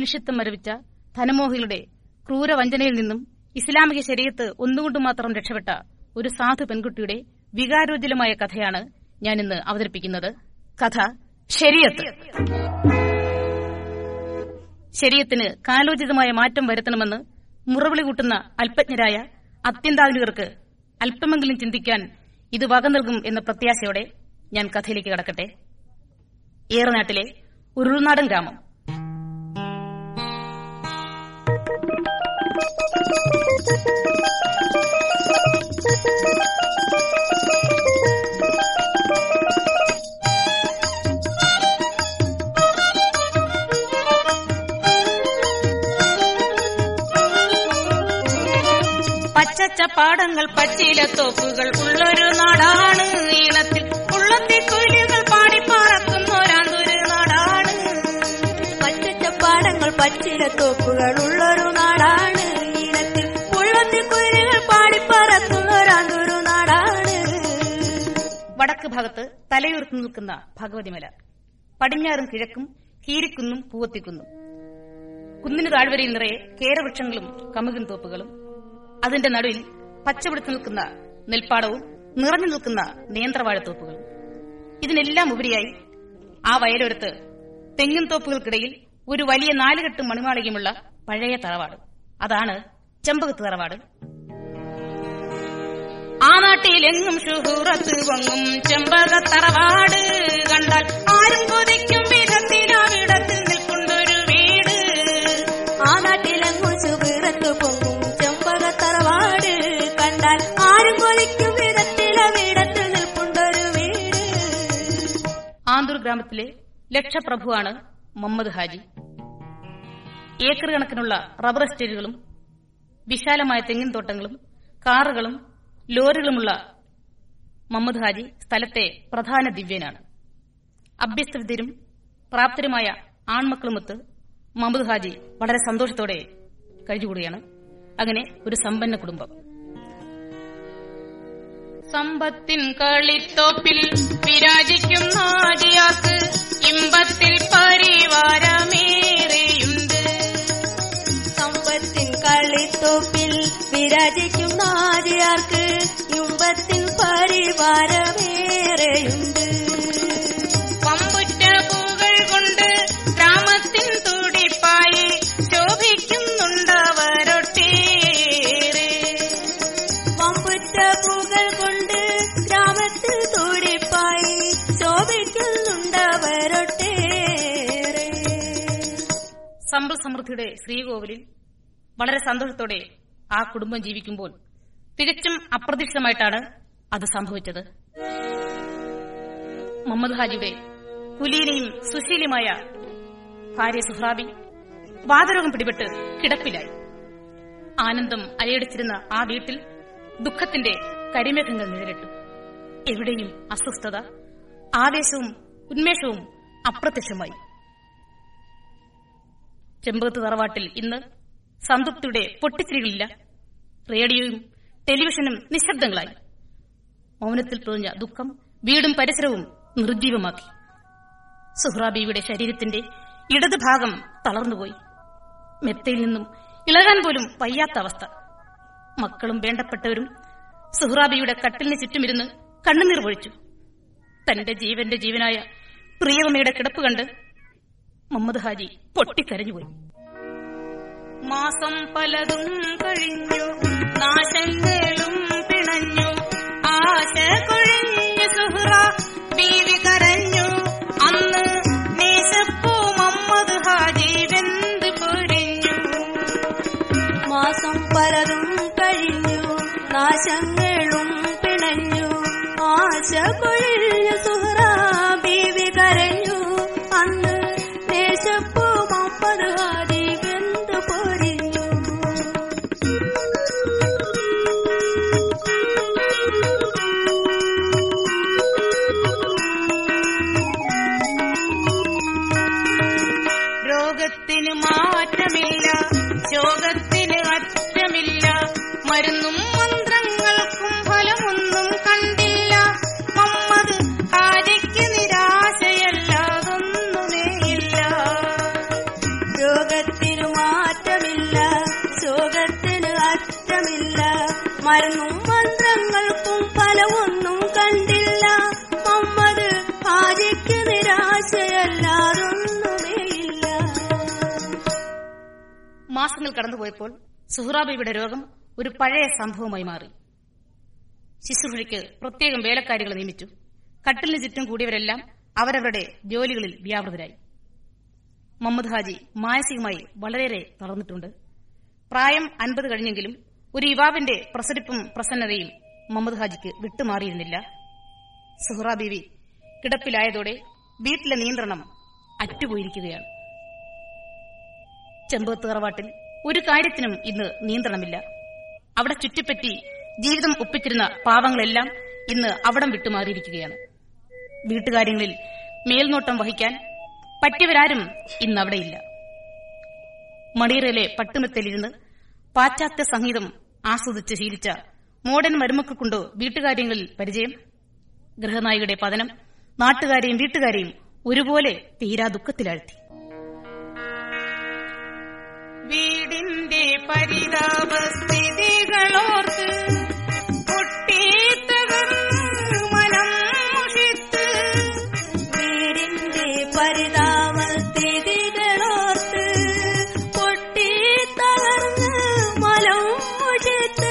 മനുഷ്യത്വം മരവിച്ച ധനമോഹികളുടെ ക്രൂരവഞ്ചനയിൽ നിന്നും ഇസ്ലാമിക ശരീരത്ത് ഒന്നുകൊണ്ട് മാത്രം രക്ഷപ്പെട്ട ഒരു സാധു പെൺകുട്ടിയുടെ വികാരോജ്വലമായ കഥയാണ് ഞാനിന്ന് അവതരിപ്പിക്കുന്നത് കഥ ശരീരത്ത് ശരീരത്തിന് കാലോചിതമായ മാറ്റം വരുത്തണമെന്ന് മുറവിളി കൂട്ടുന്ന അല്പജ്ഞരായ അത്യന്താധുനികർക്ക് അല്പമെങ്കിലും ചിന്തിക്കാൻ ഇത് വക നൽകും എന്ന പ്രത്യാശയോടെ ഞാൻ കഥയിലേക്ക് കടക്കട്ടെ ഏറനാട്ടിലെ ഒരു ഉൾനാടൻ ഗ്രാമം പച്ചച്ച പാടങ്ങൾ പച്ചിലത്തോപ്പുകൾ ഉള്ളൊരു നാടാണ് ഈണത്തിൽ ഉള്ളത്തി കുയിലുകൾ പാടിപ്പാറക്കുന്ന ഒരാണ്ടൊരു നാടാണ് പച്ചച്ചപ്പാടങ്ങൾ പച്ചിലത്തോപ്പുകൾ ഉള്ളൊരു നാടാണ് ഈണത്തിൽ ഉള്ളത്തിൽ കുയിലുകൾ പാടിപ്പറക്കുന്ന ഒരാണ്ടൊരു നാടാണ് വടക്ക് ഭാഗത്ത് തലയുയർത്തി നിൽക്കുന്ന ഭഗവതിമല പടിഞ്ഞാറും കിഴക്കും കീരിക്കുന്നും പൂവത്തിക്കുന്നും കുന്നിന് താഴ്വരയിൽ നിറയെ കേരവൃക്ഷങ്ങളും കമുകിൻ തോപ്പുകളും അതിന്റെ നടുവിൽ പച്ചപിടിച്ചു നിൽക്കുന്ന നെൽപ്പാടവും നിറഞ്ഞു നിൽക്കുന്ന നേന്ത്രവാഴത്തോപ്പുകളും ഇതിനെല്ലാം ഉപരിയായി ആ വയലൊരത്ത് തെങ്ങിൻ തോപ്പുകൾക്കിടയിൽ ഒരു വലിയ നാലുകെട്ട് മണിമാളികയുമുള്ള പഴയ തറവാട് അതാണ് ചെമ്പകത്ത് തറവാട് ആ നാട്ടിലെങ്ങും ഷുഹൂറത്ത് പൊങ്ങും ചെമ്പകത്തറവാട് കണ്ടാൽ ആരും കൊതിക്കും വിധത്തിൽ അവിടത്തിൽ നിൽക്കൊണ്ടൊരു വീട് ആ നാട്ടിലെങ്ങും സുബീറത്ത് പൊങ്ങും ചെമ്പകത്തറവാട് കണ്ടാൽ ആരും കൊലിക്കും വിധത്തിൽ വീടത്തിൽ നിൽപ്പുണ്ടൊരു വീട് ആന്തൂർ ഗ്രാമത്തിലെ ലക്ഷപ്രഭുവാണ് മുഹമ്മദ് ഹാജി ഏക്കർ കണക്കിനുള്ള റബ്ബർ എസ്റ്റേറ്റുകളും വിശാലമായ തെങ്ങിൻ തോട്ടങ്ങളും കാറുകളും ലോറികളുമുള്ള മുഹമ്മദ് ഹാജി സ്ഥലത്തെ പ്രധാന ദിവ്യനാണ് അഭ്യസ്തവിദ്യരും പ്രാപ്തരുമായ ആൺമക്കളുമൊത്ത് മുഹമ്മദ് ഹാജി വളരെ സന്തോഷത്തോടെ കഴിഞ്ഞുകൂടുകയാണ് അങ്ങനെ ഒരു സമ്പന്ന കുടുംബം സമ്പത്തിൻ കളിത്തോപ്പിൽ വിരാജിക്കും നാജിയാക്ക് ഇമ്പത്തിൽ പരിവാരമേറെയുണ്ട് സമ്പത്തിൻ കളിത്തോപ്പിൽ വിരാജിക്കും നാരിയാർക്ക് യുമ്പത്തിൻ പരിവാരമേറെയുണ്ട് പമ്പുറ്റ പൂകൾ കൊണ്ട് ഗ്രാമത്തിൻ തുടിപ്പായി ശോഭിക്കുന്നുണ്ടവരൊട്ടേറെ വമ്പുറ്റ പൂകൾ കൊണ്ട് ഗ്രാമത്തിൽ തുടിപ്പായി ശോഭിക്കുന്നുണ്ടവരൊട്ടേറെ സമ്പൽ സമൃദ്ധിയുടെ ശ്രീകോവിലിൽ വളരെ സന്തോഷത്തോടെ ആ കുടുംബം ജീവിക്കുമ്പോൾ തികച്ചും അപ്രതീക്ഷിതമായിട്ടാണ് അത് സംഭവിച്ചത് മുഹമ്മദ് ഹാജിയുടെ കുലീനയും സുശീലയുമായ ഭാര്യ സുഹ്രാബി വാതരോഗം പിടിപെട്ട് കിടപ്പിലായി ആനന്ദം അലയടിച്ചിരുന്ന ആ വീട്ടിൽ ദുഃഖത്തിന്റെ കരിമേഘങ്ങൾ നിഴലിട്ടു എവിടെയും അസ്വസ്ഥത ആവേശവും ഉന്മേഷവും അപ്രത്യക്ഷമായി ചെമ്പകത്ത് തറവാട്ടിൽ ഇന്ന് സംതൃപ്തിയുടെ പൊട്ടിച്ചിരികളില്ല റേഡിയോയും ടെലിവിഷനും നിശബ്ദങ്ങളായി മൗനത്തിൽ പൊതിഞ്ഞ ദുഃഖം വീടും പരിസരവും നിർജീവമാക്കി സുഹ്രാബിയുടെ ശരീരത്തിന്റെ ഇടത് ഭാഗം തളർന്നുപോയി മെത്തയിൽ നിന്നും ഇളകാൻ പോലും വയ്യാത്ത അവസ്ഥ മക്കളും വേണ്ടപ്പെട്ടവരും സുഹ്രാബിയുടെ കട്ടിലിന് ചുറ്റുമിരുന്ന് കണ്ണുനീർ പൊഴിച്ചു തന്റെ ജീവന്റെ ജീവനായ പ്രിയതമയുടെ കിടപ്പ് കണ്ട് മുഹമ്മദ് ഹാജി പൊട്ടിക്കരഞ്ഞുപോയി മാസം പലതും കഴിഞ്ഞു നാശങ്ങളും പിണഞ്ഞു ആശ കൊഴിഞ്ഞു സുഹ്റ ബീവി കരഞ്ഞു അന്ന് നേശപ്പൂ മുഹമ്മദ് ഹാജി വെന്ത് പൊരിഞ്ഞു മാസം പലതും കഴിഞ്ഞു നാശങ്ങളും പിണഞ്ഞു ആശ കൊഴിഞ്ഞു സുഹറ ബീവി കരഞ്ഞു അന്ന് ദേശപ്പൂ മമ്മദ് ഹാദി വെന്ത് പൊരിഞ്ഞു രോഗത്തിന് മാറ്റമില്ല ശോകത്തിന് അറ്റമില്ല മരുന്നും മന്ത്രങ്ങൾക്കും ഫലമൊന്നും കണ്ടില്ല മമ്മദ് ഹാജി ഒന്നും മന്ത്രങ്ങൾക്കും ഫലമൊന്നും കണ്ടില്ല മുഹമ്മദ് ഹാജിക്ക് നിരാശയല്ലാതൊന്നുമേയില്ല മാസങ്ങൾ കടന്നുപോയപ്പോൾ സുഹ്റാബിയുടെ രോഗം ഒരു പഴയ സംഭവമായി മാറി ശുശ്രൂഷയ്ക്ക് പ്രത്യേകം വേലക്കാരികളെ നിയമിച്ചു കട്ടിലിന് ചുറ്റും കൂടിയവരെല്ലാം അവരവരുടെ ജോലികളിൽ വ്യാപൃതരായി മുഹമ്മദ് ഹാജി മാനസികമായി വളരെയേറെ തളർന്നിട്ടുണ്ട് പ്രായം അൻപത് കഴിഞ്ഞെങ്കിലും ഒരു യുവാവിന്റെ പ്രസരിപ്പും പ്രസന്നതയും മുഹമ്മദ് ഹാജിക്ക് വിട്ടുമാറിയിരുന്നില്ല സുഹ്റാ ബീവി കിടപ്പിലായതോടെ വീട്ടിലെ നിയന്ത്രണം അറ്റുപോയിരിക്കുകയാണ് ചെമ്പത്ത് തറവാട്ടിൽ ഒരു കാര്യത്തിനും ഇന്ന് നിയന്ത്രണമില്ല അവിടെ ചുറ്റിപ്പറ്റി ജീവിതം ഒപ്പിച്ചിരുന്ന പാവങ്ങളെല്ലാം ഇന്ന് അവിടം വിട്ടുമാറിയിരിക്കുകയാണ് വീട്ടുകാര്യങ്ങളിൽ മേൽനോട്ടം വഹിക്കാൻ പറ്റിയവരാരും ഇന്ന് അവിടെയില്ല മണീറയിലെ പട്ടുമെത്തലിരുന്ന് പാശ്ചാത്യ സംഗീതം ആസ്വദിച്ച് ശീലിച്ച മോഡേൺ മരുമക്കൾക്കുണ്ടോ വീട്ടുകാര്യങ്ങളിൽ പരിചയം ഗൃഹനായികയുടെ പതനം നാട്ടുകാരെയും വീട്ടുകാരെയും ഒരുപോലെ തീരാ ദുഃഖത്തിലാഴ്ത്തി വീടിന്റെ പരിതാപസ്ഥിതികളോർത്ത് പൊട്ടിത്തകർന്ന് മനം മുഷിത്ത് വീടിന്റെ പരിതാപസ്ഥിതികളോർത്ത് പൊട്ടി തളർന്ന് മലം മുഷിത്ത്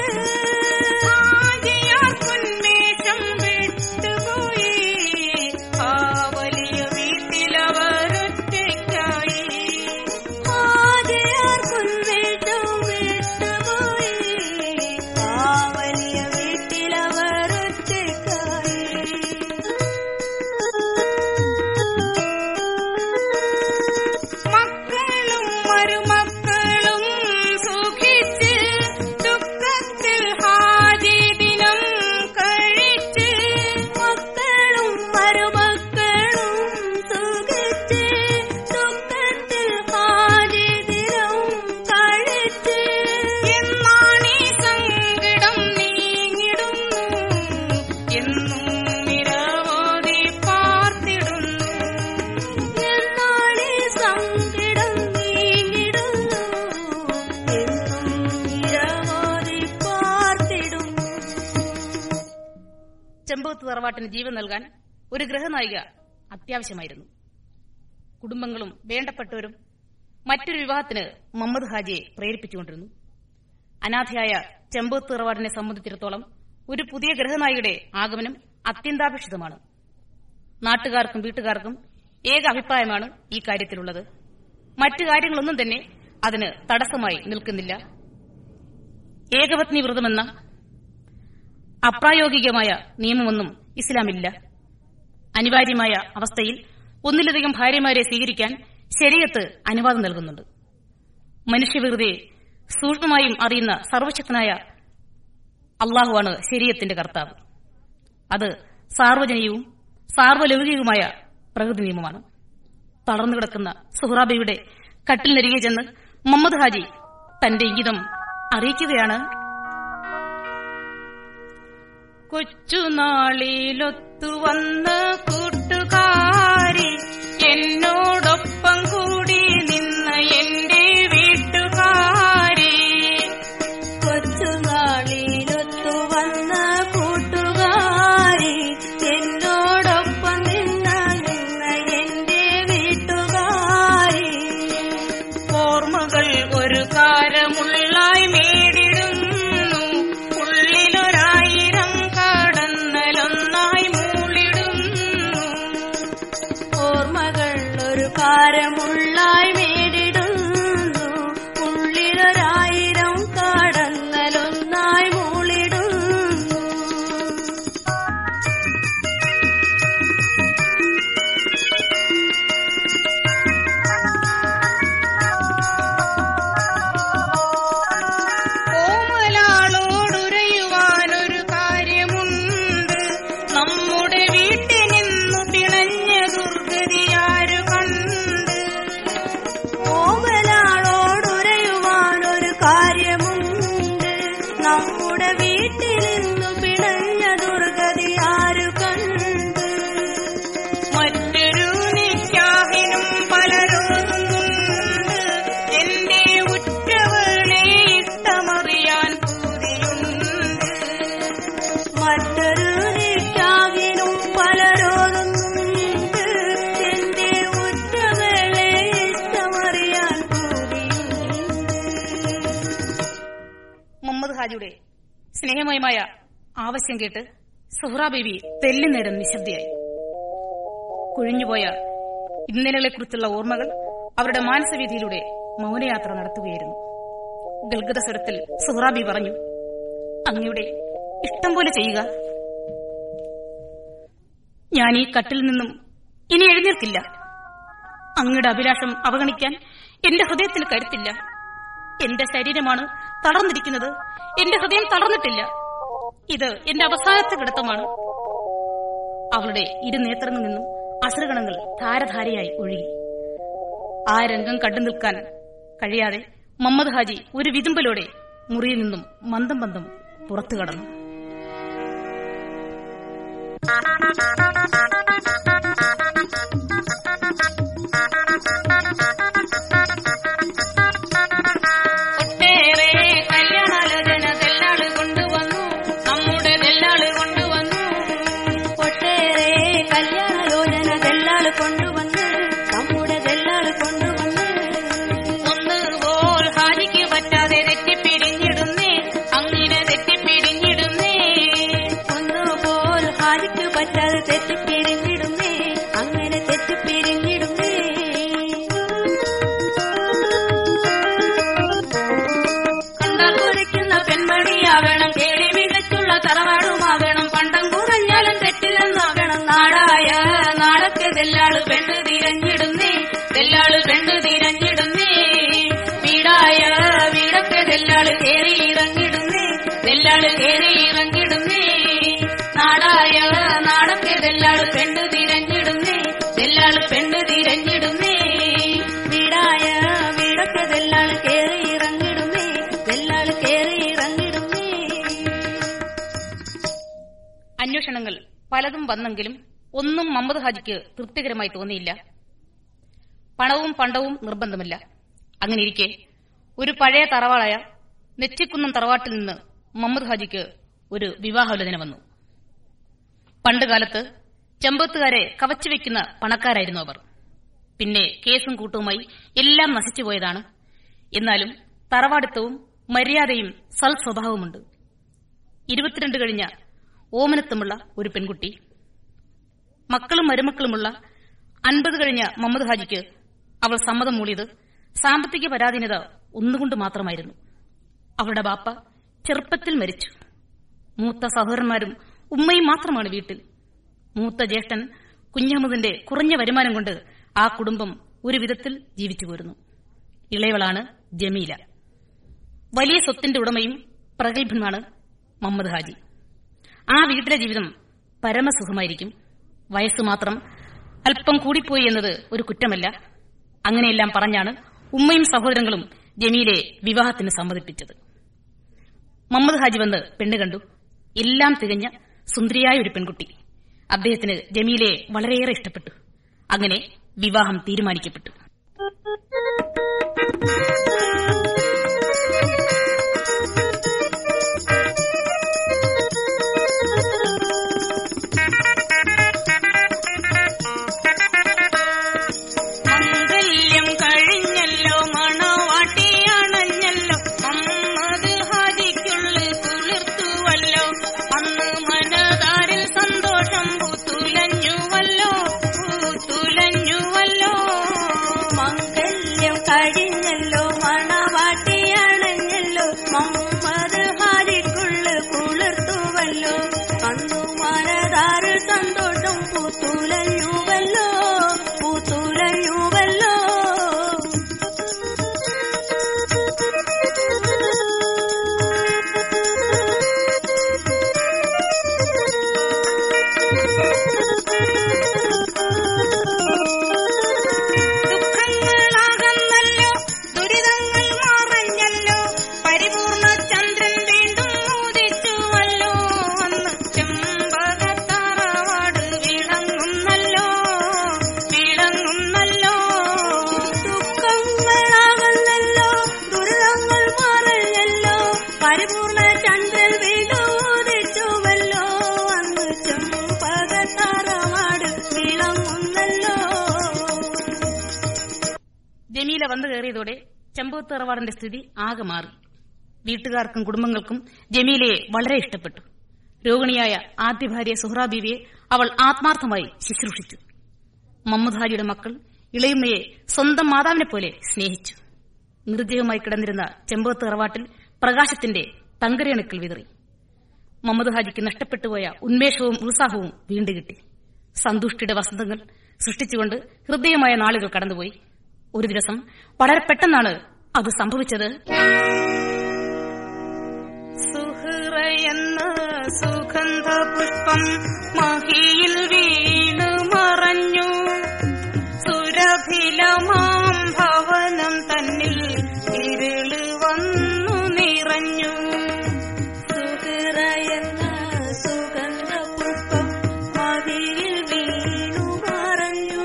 ആകയാൽ ഉന്മേഷം വിട്ടുപോയി ആ വലിയ വീട്ടിലവരൊറ്റയ്ക്കായി ആദ്യാർക്കും വീട്ടും വിട്ടുപോയി ആ വലിയ വീട്ടിലവർ മക്കളും മരുമക്കളും സുഖിച്ച് ദുഃഖത്തിൽ ഹാജി ദിനം കഴിച്ച് മക്കളും മരുമക്കളും സുഖിച്ച് ദുഃഖത്തിൽ ഹാജിദിനവും കഴിച്ച് എന്നാണീ സങ്കടം നീങ്ങിടുന്നു എന്നും നിരവധി പാർത്തിടുന്നു എന്നാളീ സങ്കടം നീങ്ങിടുന്നു എന്നും നിരവധി പാർത്തിടുന്നു ചെമ്പകത്ത് തറവാട്ടിന് ജീവൻ നൽകാൻ ഒരു ഗൃഹനായിക അത്യാവശ്യമായിരുന്നു കുടുംബങ്ങളും വേണ്ടപ്പെട്ടവരും മറ്റൊരു വിവാഹത്തിന് മുഹമ്മദ് ഹാജിയെ പ്രേരിപ്പിച്ചുകൊണ്ടിരുന്നു അനാഥയായ ചെമ്പകത്ത് തറവാടിനെ സംബന്ധിച്ചിടത്തോളം ഒരു പുതിയ ഗൃഹനായികയുടെ ആഗമനം അത്യന്താപേക്ഷിതമാണ് നാട്ടുകാർക്കും വീട്ടുകാർക്കും ഏക അഭിപ്രായമാണ് ഈ കാര്യത്തിലുള്ളത് മറ്റു കാര്യങ്ങളൊന്നും തന്നെ അതിന് തടസ്സമായി നിൽക്കുന്നില്ല ഏകപത്നി വ്രതമെന്ന അപ്രായോഗികമായ നിയമമൊന്നും ഇസ്ലാമില്ല അനിവാര്യമായ അവസ്ഥയിൽ ഒന്നിലധികം ഭാര്യമാരെ സ്വീകരിക്കാൻ ശരീരത്ത് അനുവാദം നൽകുന്നുണ്ട് മനുഷ്യവികൃതിയെ സൂക്ഷ്മമായും അറിയുന്ന സർവശക്തനായ അള്ളാഹുവാണ് ശരീരത്തിന്റെ കർത്താവ് അത് സാർവജനീയവും സാർവലൗകികവുമായ പ്രകൃതി നിയമമാണ് തളർന്നു കിടക്കുന്ന സുഹ്റാബിയുടെ കട്ടിലിനരികെ ചെന്ന് മുഹമ്മദ് ഹാജി തന്റെ ഇംഗിതം അറിയിക്കുകയാണ് കൊച്ചുനാളിലൊത്തു വന്ന കൂട്ടുകാരി എന്നോടൊപ്പം കൂടി നിന്ന എന്റെ വീട്ടുകാരി കൊച്ചുനാളിലൊത്തു വന്ന കൂട്ടുകാരി എന്നോടൊപ്പം നിന്ന നിന്ന എന്റെ വീട്ടുകാരി ഓർമ്മകൾ ഒരു കാരമുള്ളായി മേടിടുന്നു ഉള്ളിലൊരായിരം കടന്നലൊന്നായി മൂളിടുന്നു ഓർമ്മകൾ ഒരു കാരമുള്ളായി മേടിടുന്നു ഉള്ളിലൊരായിരം കടന്നലൊന്നായി മൂളിടുന്നു കോമലാളോടുരയുവാനൊരു കാര്യമുണ്ട് നമ്മുടെ വീട്ടിൽ നിന്നു പിണഞ്ഞ ദുർഗതിയാരു കണ്ട് ഓമലാളോടുരയുവാനൊരു കാര്യമുണ്ട് നമ്മുടെ വീട്ടിൽ നിന്നു പിണഞ്ഞ ദുർഗതി ആരു കണ്ട് മറ്റൊരു നിക്കാഹിനും പലരുന്നുണ്ട് എന്റെ ഉറ്റവളെ ഇഷ്ടമറിയാൻ പൂതിയുണ്ട് ഹാജിയുടെ സ്നേഹമയമായ ആവശ്യം കേട്ട് സുഹ്റ ബീവി തെല്ലുനേരം നിശബ്ദയായി കുഴിഞ്ഞുപോയ ഇന്നലെകളെക്കുറിച്ചുള്ള ഓർമ്മകൾ അവരുടെ മാനസവീതിയിലൂടെ മൗനയാത്ര നടത്തുകയായിരുന്നു ഗൽഗത സ്വരത്തിൽ സുഹ്റാബി പറഞ്ഞു അങ്ങയുടെ ഇഷ്ടം പോലെ ചെയ്യുക ഞാൻ ഈ കട്ടിൽ നിന്നും ഇനി എഴുന്നേൽക്കില്ല അങ്ങയുടെ അഭിലാഷം അവഗണിക്കാൻ എന്റെ ഹൃദയത്തിന് കരുത്തില്ല എന്റെ ശരീരമാണ് തളർന്നിരിക്കുന്നത് എന്റെ ഹൃദയം തളർന്നിട്ടില്ല ഇത് എന്റെ അവസാനത്തെ കിടത്തമാണ് അവളുടെ ഇരു നേത്രങ്ങളിൽ നിന്നും അസുരഗണങ്ങൾ ധാരധാരയായി ഒഴുകി ആ രംഗം കണ്ടു നിൽക്കാൻ കഴിയാതെ മുഹമ്മദ് ഹാജി ഒരു വിതുമ്പലോടെ മുറിയിൽ നിന്നും മന്ദം മന്ദം പുറത്തു കടന്നു ഒട്ടേറെ കല്യാണാലോചന ദല്ലാള് കൊണ്ടുവന്നു നമ്മുടെ ദല്ലാള് കൊണ്ടുവന്നു ഒട്ടേറെ കല്യാണാലോചന ദല്ലാള് കൊണ്ടുവന്നു നമ്മുടെ ദല്ലാള് കൊണ്ടുവന്നു ഒന്ന് പോൽ ഹാജിക്ക് പറ്റാതെ തെറ്റിപ്പിരിഞ്ഞിടുന്നേ അങ്ങനെ തെറ്റിപ്പിരിഞ്ഞിടുന്നേ ഒന്ന് പോൽ ഹാജിക്ക് പറ്റാതെ തെറ്റിപ്പിരിഞ്ഞിടുന്നേ അങ്ങനെ തെറ്റിപ്പിരിഞ്ഞിടുന്നേ കണ്ടാൽ കുരയ്ക്കുന്ന പെൺമണിയാകണം കേടി മികച്ചുള്ള തറവാടുമാകണം പണ്ടം കുറഞ്ഞാലും തെറ്റില്ലെന്നാകണം നാടായ നാടൊക്കെ തെല്ലാള് പെണ്ണ് തിരഞ്ഞിടുന്നേ തെല്ലാള് പെണ്ണ് തിരഞ്ഞിടുന്നേ വീടായ വീടൊക്കെ തെല്ലാള് കേറി ഇറങ്ങിടുന്നേ തെല്ലാള് കേറി ഇറങ്ങിടുന്നേ നാടായ നാടൊക്കെ തെല്ലാള് പെണ്ണ് തിരഞ്ഞിടുന്നേ തെല്ലാള് പെണ്ണ് തിരഞ്ഞിടുന്നേ വീടായ വീടൊക്കെ തെല്ലാള് കേറി ഇറങ്ങിടുന്നേ തെല്ലാള് കേറി ഇറങ്ങിടുന്നേ അന്വേഷണങ്ങൾ പലതും വന്നെങ്കിലും ഒന്നും മുഹമ്മദ് ഹാജിക്ക് തൃപ്തികരമായി തോന്നിയില്ല പണവും പണ്ടവും നിർബന്ധമില്ല അങ്ങനെയിരിക്കെ ഒരു പഴയ തറവാളായ നെറ്റിക്കുന്നം തറവാട്ടിൽ നിന്ന് മുഹമ്മദ് ഹാജിക്ക് ഒരു വിവാഹാലോചന വന്നു പണ്ടുകാലത്ത് ചെമ്പത്തുകാരെ കവച്ചുവെക്കുന്ന പണക്കാരായിരുന്നു അവർ പിന്നെ കേസും കൂട്ടവുമായി എല്ലാം നശിച്ചുപോയതാണ് എന്നാലും തറവാടിത്തവും മര്യാദയും സൽ സ്വഭാവമുണ്ട് ഇരുപത്തിരണ്ട് കഴിഞ്ഞ ഓമനത്വമുള്ള ഒരു പെൺകുട്ടി മക്കളും മരുമക്കളുമുള്ള അൻപത് കഴിഞ്ഞ മുഹമ്മദ് ഹാജിക്ക് അവൾ സമ്മതം മൂളിയത് സാമ്പത്തിക പരാധീനത ഒന്നുകൊണ്ട് മാത്രമായിരുന്നു അവളുടെ ബാപ്പ ചെറുപ്പത്തിൽ മരിച്ചു മൂത്ത സഹോദരന്മാരും ഉമ്മയും മാത്രമാണ് വീട്ടിൽ മൂത്ത ജ്യേഷ്ഠൻ കുഞ്ഞഹമ്മദിന്റെ കുറഞ്ഞ വരുമാനം കൊണ്ട് ആ കുടുംബം ഒരു വിധത്തിൽ ജീവിച്ചു പോരുന്നു ഇളയവളാണ് ജമീല വലിയ സ്വത്തിന്റെ ഉടമയും പ്രഗത്ഭനുമാണ് മുഹമ്മദ് ഹാജി ആ വീട്ടിലെ ജീവിതം പരമസുഖമായിരിക്കും വയസ്സ് മാത്രം അല്പം കൂടിപ്പോയി എന്നത് ഒരു കുറ്റമല്ല അങ്ങനെയെല്ലാം പറഞ്ഞാണ് ഉമ്മയും സഹോദരങ്ങളും ജമീലെ വിവാഹത്തിന് സമ്മതിപ്പിച്ചത് മുഹമ്മദ് ഹാജി വന്ന് പെണ്ണ് കണ്ടു എല്ലാം തികഞ്ഞ സുന്ദരിയായ ഒരു പെൺകുട്ടി അദ്ദേഹത്തിന് ജമീലയെ വളരെയേറെ ഇഷ്ടപ്പെട്ടു അങ്ങനെ വിവാഹം തീരുമാനിക്കപ്പെട്ടു മംഗല്യം കഴിഞ്ഞല്ലോ മണവാട്ടിയണഞ്ഞല്ലോ മമ്മദ് ഹാജിക്കുള്ളിൽ കുളിർത്തുവല്ലോ അന്ന് മനതാരിൽ സന്തോഷം പൂത്തുലഞ്ഞുവല്ലോ പൂത്തുലഞ്ഞുവല്ലോ മംഗല്യം കഴിഞ്ഞല്ലോ മണവാട്ടിയണഞ്ഞല്ലോ മമ്മദ് ഹാജിക്കുള്ളിൽ കുളിർത്തുവല്ലോ അന്നു മനതാരിൽ സന്തോഷം പൂത്തുലഞ്ഞുവല്ലോ പൂത്തുലഞ്ഞുവല്ലോ ദുഃഖങ്ങളാകന്നല്ലോ ദുരിതങ്ങൾ മാറഞ്ഞല്ലോ പരിപൂർണ ചന്ദ്രൻ വീണ്ടും ഉദിച്ചുവല്ലോ അന്ന് ചെമ്പകത്താറവാട് വിളങ്ങുന്നല്ലോ വിളങ്ങുന്നല്ലോ ദുഃഖങ്ങളാകന്നല്ലോ ദുരിതങ്ങൾ മാറഞ്ഞല്ലോ പരിപൂർണ ചന്ദ്രൻ വീണ്ടും ഉദിച്ചുവല്ലോ അന്ന് ചെമ്പകത്താറവാട് വിളങ്ങുന്നല്ലോ ജമീല വന്നു കയറിയതോടെ ചെമ്പകത്ത് തറവാടിന്റെ സ്ഥിതി ആകെ മാറി വീട്ടുകാർക്കും കുടുംബങ്ങൾക്കും ജമീലയെ വളരെ ഇഷ്ടപ്പെട്ടു രോഗിണിയായ ആദ്യ ഭാര്യ സുഹ്റാ ബീവിയെ അവൾ ആത്മാർത്ഥമായി ശുശ്രൂഷിച്ചു മമ്മദ് ഹാജിയുടെ മക്കൾ ഇളയുമ്മയെ സ്വന്തം മാതാവിനെ പോലെ സ്നേഹിച്ചു നിർജ്ജീവമായി കിടന്നിരുന്ന ചെമ്പകത്ത് തറവാട്ടിൽ പ്രകാശത്തിന്റെ തങ്കരയണുക്കൾ വിതറി മുഹമ്മദ് ഹാജിക്ക് നഷ്ടപ്പെട്ടുപോയ ഉന്മേഷവും ഉത്സാഹവും വീണ്ടും കിട്ടി സന്തുഷ്ടിയുടെ വസന്തങ്ങൾ സൃഷ്ടിച്ചുകൊണ്ട് ഹൃദയമായ നാളുകൾ കടന്നുപോയി ഒരു ദിവസം വളരെ പെട്ടെന്നാണ് അത് സംഭവിച്ചത് സുഹൃയെന്ന സുഗന്ധ പുഷ്പം മഹിയിൽ വീണ് മറഞ്ഞു സുരഭിലമാം ഭവനം തന്നിൽ ഇരുള് വന്നു നിറഞ്ഞു സുഹൃയെന്ന സുഗന്ധ പുഷ്പം മതിയിൽ വീണു മറഞ്ഞു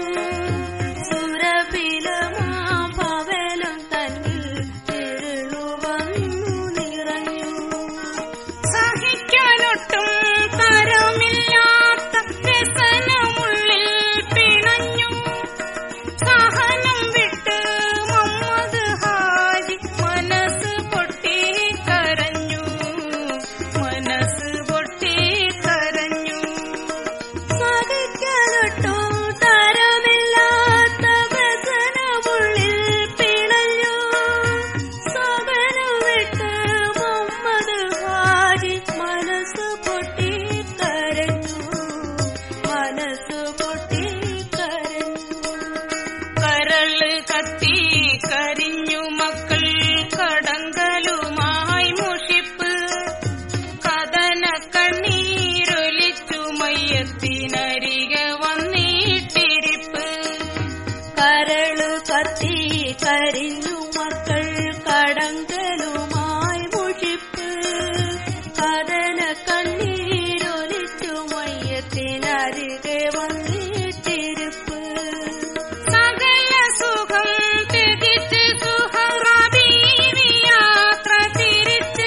സുരഭിലമാം ഭവനം തന്നിൽ ഇരുളു വന്നു നിറഞ്ഞു സഹിക്കാനൊട്ടും തരമില്ലാത്ത വ്യസനമുള്ളിൽ പിണഞ്ഞു സഹനം വിട്ട് മുഹമ്മദ് ഹാജി മനസ്സ് പൊട്ടി കരഞ്ഞു മനസ്സ് പൊട്ടി കരഞ്ഞു സഹിക്കാനൊട്ടും തരമില്ലാത്ത വ്യസനമുള്ളിൽ പിണഞ്ഞു സകലം വിട്ട് മുഹമ്മദ് ഹാജി മനസ്സ് പൊട്ടി കരഞ്ഞു മനസ്സ് പൊട്ടി കരഞ്ഞു കരള് കത്തി കരിഞ്ഞു മക്കൾ കടങ്കലുമായി മുഷിപ്പ് കഥന കണ്ണീരൊലിച്ചു മയ്യത്തിനരികെ വന്നിട്ടിരിപ്പ് കരളു കത്തി കരിഞ്ഞു മക്കൾ കടങ്കലുമായി മുഷിപ്പ് കഥന കണ്ണീരൊലിച്ചു മയ്യത്തിനരികെ വന്നിട്ടിരിപ്പ് സകല സുഖം ത്യജിച്ച് സുഹറാബീവി യാത്ര തിരിച്ച്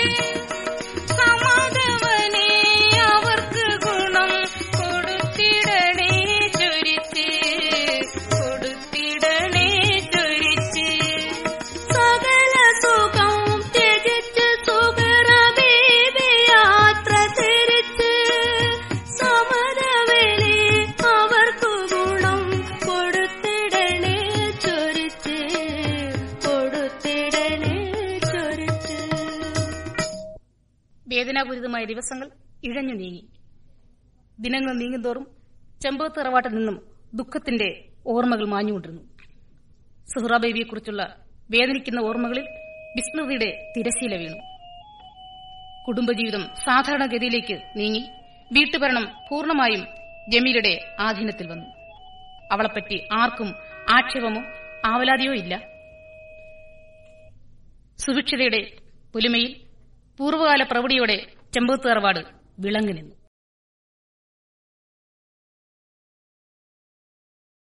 സമാധവനെ അവർക്ക് ഗുണം കൊടുത്തിടണേ ചൊരിച്ച് കൊടുത്തിടണേ ചൊരിച്ച് സകല സുഖം ത്യജിച്ച് സുഖറബീബി യാത്ര തിരിച്ച് സമരവേലി അവർക്കു ഗുണം കൊടുത്തിടണേ ചൊരിച്ച് കൊടുത്തിടണേ ചൊരിച്ച് വേദനാപൂരിതമായ ദിവസങ്ങൾ ഇഴഞ്ഞു നീങ്ങി ദിനങ്ങൾ നീങ്ങുന്തോറും ചെമ്പകത്ത് തറവാട്ടിൽ നിന്നും ദുഃഖത്തിന്റെ ഓർമ്മകൾ മാഞ്ഞുകൊണ്ടിരുന്നു സുഹ്റാ ബേബിയെക്കുറിച്ചുള്ള വേദനിക്കുന്ന ഓർമ്മകളിൽ വിസ്മൃതിയുടെ തിരശീല വീണു കുടുംബജീവിതം സാധാരണഗതിയിലേക്ക് നീങ്ങി വീട്ടുഭരണം പൂർണ്ണമായും ജമീലയുടെ ആധീനത്തിൽ വന്നു അവളെപ്പറ്റി ആർക്കും ആക്ഷേപമോ ആവലാതിയോ ഇല്ല സുഭിക്ഷതയുടെ പുലിമയിൽ പൂർവ്വകാല പ്രൗഢിയോടെ ചെമ്പകത്ത് തറവാട് വിളങ്ങി നിന്നു